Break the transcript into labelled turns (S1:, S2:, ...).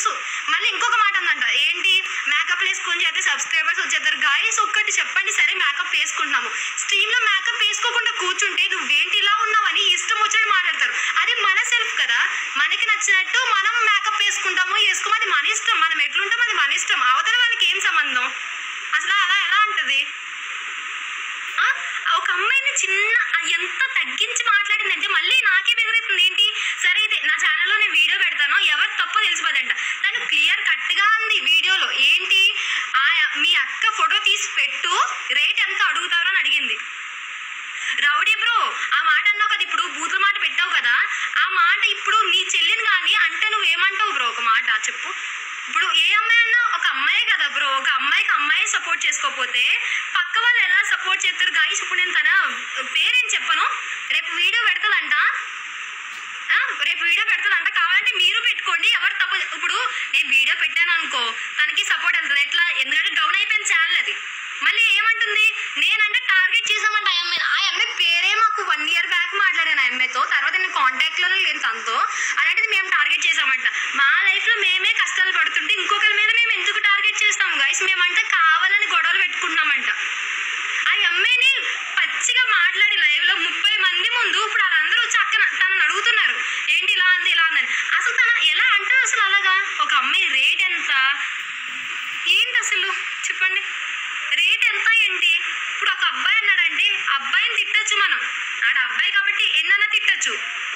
S1: తెలుసు మళ్ళీ ఇంకొక మాట ఉందంట ఏంటి మేకప్ వేసుకొని చేస్తే సబ్స్క్రైబర్స్ వచ్చేస్తారు గాయస్ ఒక్కటి చెప్పండి సరే మేకప్ వేసుకుంటున్నాము స్ట్రీమ్ లో మేకప్ వేసుకోకుండా కూర్చుంటే నువ్వేంటి ఇలా ఉన్నావని ఇష్టం వచ్చినట్టు మాట్లాడతారు అది మన సెల్ఫ్ కదా మనకి నచ్చినట్టు మనం మేకప్ వేసుకుంటామో వేసుకోమో అది మన ఇష్టం మనం ఎట్లుంటాం అది మన ఇష్టం అవతల వాళ్ళకి ఏం సంబంధం అసలు అలా ఎలా ఉంటది ఆ, ఒక అమ్మాయిని చిన్న ఎంత తగ్గించి మాట్లాడిందంటే మళ్ళీ నాకే బెదిరిస్తుంది ఏంటి సరే అయితే నా ఛానల్లో నేను వీడియో పెడతాను ఎవరు తప్పో తెలిసిపోదంట తను క్లియర్ కట్గా ఉంది వీడియోలో ఏంటి ఆ మీ అక్క ఫోటో తీసి పెట్టు రేట్ ఎంత అడుగుతారో అని అడిగింది రౌడీ బ్రో ఆ మాట అన్నావు కదా ఇప్పుడు బూతుల మాట పెట్టావు కదా ఆ మాట ఇప్పుడు నీ చెల్లిని కానీ అంటే నువ్వేమంటావు బ్రో ఒక మాట చెప్పు ఇప్పుడు ఏ అమ్మాయి అన్నా ఒక అమ్మాయి కదా బ్రో ఒక అమ్మాయికి అమ్మాయి సపోర్ట్ చేసుకోకపోతే పక్క వాళ్ళు ఎలా సపోర్ట్ చేస్తారు గాయస్ ఇప్పుడు నేను తన పేరేం చెప్పను రేపు వీడియో పెడతదంట ఆ, రేపు వీడియో పెడతదంట కావాలంటే మీరు పెట్టుకోండి ఎవరు తప్పు ఇప్పుడు నేను వీడియో పెట్టాను అనుకో తనకి సపోర్ట్ వెళ్తుంది ఎట్లా ఎందుకంటే డౌన్ అయిపోయిన ఛానల్ అది మళ్ళీ ఏమంటుంది నేనంటే టార్గెట్ చేసామంట ఆ అమ్మాయి ఆ అమ్మాయి పేరే మాకు వన్ ఇయర్ బ్యాక్ మాట్లాడాను ఆ అమ్మాయితో తర్వాత నేను కాంటాక్ట్ లోనే లేను తనతో అలాంటిది మేము టార్గెట్ చేసామంట మా లైఫ్ లో మేమే కష్టాలు పడుతుంటే ఇంకొకరి మీద మేము ఎందుకు టార్గెట్ చేస్తాం గైస్ మేమంటే కావాలని గొడవలు పెట్టుకుంటున్నామంట ఆ అమ్మాయిని పచ్చిగా మాట్లాడి లైవ్ లో ముప్పై మంది ముందు ఇప్పుడు వాళ్ళందరూ వచ్చి అక్కన తనని అడుగుతున్నారు ఏంటి ఇలా అంది ఇలా అందని అసలు తన ఎలా అంటారు అసలు అలాగా ఒక అమ్మాయి రేట్ ఎంత ఏంటి అసలు చెప్పండి రేట్ ఎంత ఏంటి ఇప్పుడు ఒక అబ్బాయి అన్నాడంటే అబ్బాయిని తిట్టొచ్చు మనం ఆడ అబ్బాయి కాబట్టి ఎన్నైనా తిట్టొచ్చు